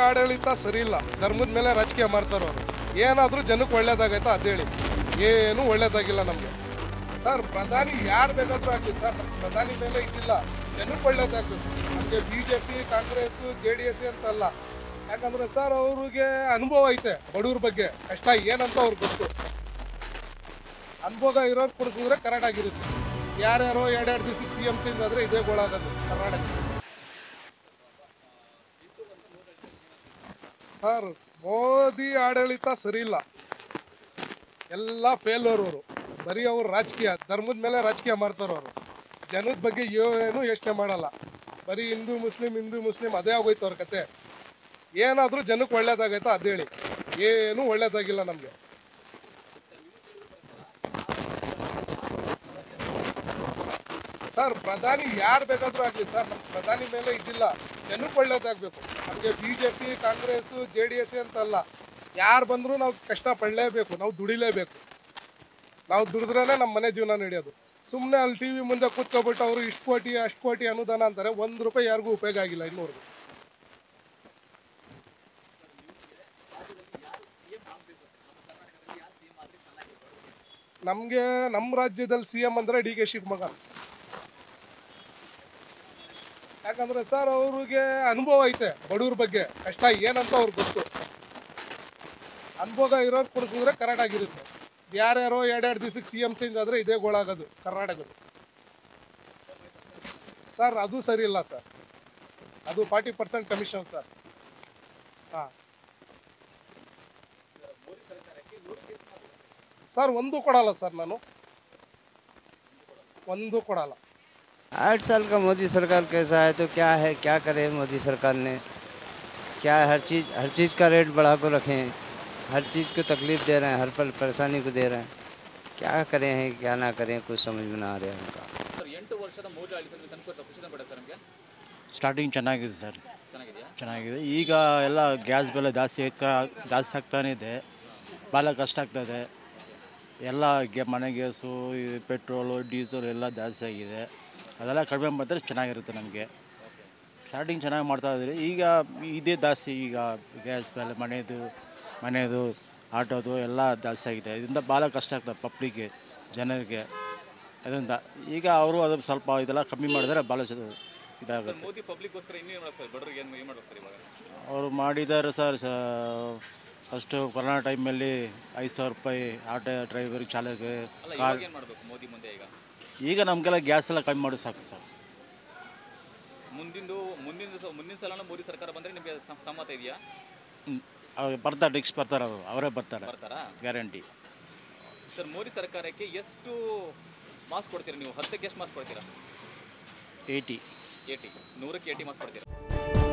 ಆಡಳಿತ ಸರಿ ಇಲ್ಲ ಧರ್ಮದ ಮೇಲೆ ರಾಜಕೀಯ ಮಾಡ್ತಾರೆ ಅವರು ಏನಾದರೂ ಜನಕ್ಕೆ ಒಳ್ಳೇದಾಗೈತಾ ಅದೇಳಿ ಏನು ಒಳ್ಳೇದಾಗಿಲ್ಲ ನಮಗೆ ಸರ್ ಪ್ರಧಾನಿ ಯಾರು ಬೇಕಾದ್ರೂ ಆಗಲಿ ಸರ್ ನಮ್ಮ ಪ್ರಧಾನಿ ಮೇಲೆ ಇದಿಲ್ಲ ಜನಕ್ಕೆ ಒಳ್ಳೇದಾಗಬೇಕು ನಮಗೆ B J P Congress J D S ಅಂತಲ್ಲ ಯಾಕಂದ್ರೆ ಸರ್ ಅವ್ರಿಗೆ ಅನುಭವ ಐತೆ ಬಡವ್ರ ಬಗ್ಗೆ ಕಷ್ಟ ಏನಂತ ಅವ್ರಿಗೆ ಗೊತ್ತು ಅನುಭವ ಇರೋರು ಕೊಡಿಸಿದ್ರೆ ಕರೆಕ್ಟ್ ಆಗಿರುತ್ತೆ ಯಾರ್ಯಾರೋ ಎರಡೆರಡು ದಿವಸಕ್ಕೆ ಸಿ ಎಂ ಚೇಂಜ್ ಆದರೆ ಇದೇ ಗೋಳಾಗೋದು ಕರ್ನಾಟಕ ಸರ್ ಮೋದಿ ಆಡಳಿತ ಸರಿ ಇಲ್ಲ ಎಲ್ಲ ಫೇಲ್ಯೂರ್ ಅವರು ಬರೀ ಅವ್ರು ರಾಜಕೀಯ ಧರ್ಮದ ಮೇಲೆ ರಾಜಕೀಯ ಮಾಡ್ತಾರೆ ಅವರು ಜನದ ಬಗ್ಗೆ ಏನು ಯೋಚನೆ ಮಾಡಲ್ಲ ಬರೀ ಹಿಂದೂ ಮುಸ್ಲಿಂ ಹಿಂದೂ ಮುಸ್ಲಿಂ ಅದೇ ಆಗೋಯ್ತು ಅವ್ರ ಕತೆ ಏನಾದರೂ ಜನಕ್ಕೆ ಒಳ್ಳೇದಾಗೈತಾ ಅದೇಳಿ ಏನು ಒಳ್ಳೇದಾಗಿಲ್ಲ ನಮಗೆ ಸರ್ ಪ್ರಧಾನಿ ಯಾರು ಬೇಕಾದ್ರೂ ಆಗಲಿ ಸರ್ ನಮ್ಮ ಪ್ರಧಾನಿ ಮೇಲೆ ಇದಿಲ್ಲ ಜನಕ್ಕೆ ಒಳ್ಳೇದಾಗಬೇಕು ನಮಗೆ B J P Congress J D S ಅಂತಲ್ಲ ಯಾರು ಬಂದರೂ ನಾವು ಕಷ್ಟ ಪಡಲೇಬೇಕು ನಾವು ದುಡಿಲೇಬೇಕು ನಾವು ದುಡಿದ್ರೇ ನಮ್ಮ ಮನೆ ಜೀವನ ನಡೆಯೋದು ಸುಮ್ಮನೆ ಅಲ್ಲಿ ಟಿ ವಿ ಮುಂದೆ ಕೂತ್ಕೊಬಿಟ್ಟು ಅವರು ಇಷ್ಟು ಕೋಟಿ ಅಷ್ಟು ಕೋಟಿ ಅನುದಾನ ಅಂತಾರೆ ಒಂದು ರೂಪಾಯಿ ಯಾರಿಗೂ ಉಪಯೋಗ ಆಗಿಲ್ಲ ಇನ್ನೂರ್ಗು ನಮಗೆ ನಮ್ಮ ರಾಜ್ಯದಲ್ಲಿ ಸಿ ಎಂ ಅಂದರೆ ಡಿ ಕೆ ಶಿವಮೊಗ್ಗ ಯಾಕಂದ್ರೆ ಸರ್ ಅವ್ರಿಗೆ ಅನುಭವ ಐತೆ ಬಡವ್ರ ಬಗ್ಗೆ ಕಷ್ಟ ಏನಂತ ಅವ್ರಿಗೆ ಗೊತ್ತು ಅನುಭವ ಇರೋರು ಕೊಡಿಸಿದ್ರೆ ಕರೆಕ್ಟ್ ಆಗಿರುತ್ತೆ ಯಾರ್ಯಾರೋ ಎರಡೆರಡು ದಿವಸಕ್ಕೆ ಸಿ ಎಂ ಚೇಂಜ್ ಆದರೆ ಇದೇ ಗೋಳಾಗೋದು ಕರ್ನಾಟಕದ ಸರ್ ಅದು ಸರಿ ಇಲ್ಲ ಸರ್ ಅದು ಫಾರ್ಟಿ ಪರ್ಸೆಂಟ್ ಕಮಿಷನ್ ಸರ್ ಹಾಂ ಸರ್ ಒಂದು ಕೊಡಲ್ಲ ಸರ್ ನಾನು ಒಂದು ಕೊಡಲ್ಲ आठ साल का मोदी सरकार कैसा है तो क्या है क्या करे मोदी सरकार ने क्या हर चीज़ हर चीज़ का रेट बढ़ा कर रखे हैं हर चीज़ को तकलीफ दे रहे हैं हर पल परेशानी को दे रहे हैं क्या करें हैं क्या ना करें कुछ समझ में ना आ रहा है उनका ಸರ್ ಎಂಟು ವರ್ಷದ ಮೋದಿ ಆಡಳಿತ ನೀವು ತನಕ ಖುಷಿ ಪಡ ಸರ್ ನಿಮಗೆ ಸ್ಟಾರ್ಟಿಂಗ್ ಚೆನ್ನಾಗಿದೆ ಸರ್ ಚೆನ್ನಾಗಿದೆಯಾ ಚೆನ್ನಾಗಿದೆ ಈಗ ಎಲ್ಲ ಗ್ಯಾಸ್ ಬೆಲೆ ಜಾಸ್ತಿ ಆಗ್ತಾ ಜಾಸ್ತಿ ಆಗ್ತಾನೆ ಇದೆ ಭಾಳ ಕಷ್ಟ ಆಗ್ತದೆ ಎಲ್ಲ ಗೆ ಮನೆ ಗ್ಯಾಸು ಇದು ಪೆಟ್ರೋಲು ಡೀಸೆಲ್ ಎಲ್ಲ ಜಾಸ್ತಿ ಆಗಿದೆ ಅದೆಲ್ಲ ಕಡಿಮೆ ಮಾಡಿದ್ರೆ ಚೆನ್ನಾಗಿರುತ್ತೆ ನಮಗೆ ಸ್ಟಾರ್ಟಿಂಗ್ ಚೆನ್ನಾಗಿ ಮಾಡ್ತಾ ಇದ್ರಿ ಈಗ ಇದೇ ಜಾಸ್ತಿ ಈಗ ಗ್ಯಾಸ್ ಬೆಲೆ ಮನೆಯದು ಮನೆಯದು ಆಟೋದು ಎಲ್ಲ ಜಾಸ್ತಿ ಆಗಿದೆ ಇದರಿಂದ ಭಾಳ ಕಷ್ಟ ಆಗ್ತದೆ ಪಬ್ಲಿಕ್ಗೆ ಜನರಿಗೆ ಅದರಿಂದ ಈಗ ಅವರು ಅದು ಸ್ವಲ್ಪ ಇದೆಲ್ಲ ಕಮ್ಮಿ ಮಾಡಿದ್ರೆ ಭಾಳ ಚ- ಇದಾಗುತ್ತೆ ಮೋದಿ ಪಬ್ಲಿಕ್ಗೋಸ್ಕರ ಇನ್ನೇನು ಮಾಡ್ಬೇಕು ಸರ್ ಬಡವರಿಗೆ ಏನು ಏನು ಮಾಡ್ಬೇಕು ಸರ್ ಇವಾಗ ಅವರು ಮಾಡಿದ್ದಾರೆ ಸರ್ ಫಸ್ಟು ಕೊರೋನಾ ಟೈಮಲ್ಲಿ ಐದು ಸಾವಿರ ರೂಪಾಯಿ ಆಟೋ ಡ್ರೈವರ್ ಚಾಲಕ ಅಲ್ಲ ಕಾರ್ ಇವಾಗ ಏನು ಮಾಡಬೇಕು ಮೋದಿ ಮುಂದೆ ಈಗ ಈಗ ನಮಗೆಲ್ಲ ಗ್ಯಾಸ್ ಎಲ್ಲ ಕಮ್ಮಿ ಮಾಡಿ ಸಾಕು ಸರ್ ಮುಂದಿಂದು ಮುಂದಿನ ಸ- ಮುಂದಿನ ಸಲ ಮೋದಿ ಸರ್ಕಾರ ಬಂದರೆ ನಿಮಗೆ ಸಮ್- ಸಮ್ಮತ ಇದೆಯಾ ಹ್ಮ್. ಅವ್ರು ಬರ್ತಾರೆ ನೆಕ್ಸ್ಟ್ ಬರ್ತಾರೆ ಅವರು ಅವರೇ ಬರ್ತಾರೆ ಬರ್ತಾರಾ ಗ್ಯಾರಂಟಿ ಸರ್ ಮೋದಿ ಸರ್ಕಾರಕ್ಕೆ ಎಷ್ಟು ಮಾರ್ಕ್ಸ್ ಕೊಡ್ತೀರಾ ನೀವು ಹತ್ತಕ್ಕೆ ಎಷ್ಟು ಮಾರ್ಕ್ಸ್ ಕೊಡ್ತೀರಾ ಏಯ್ಟಿ ಏಟಿ ನೂರಕ್ಕೆ ಏಟಿ ಮಾರ್ಕ್ಸ್ ಕೊಡ್ತೀರಾ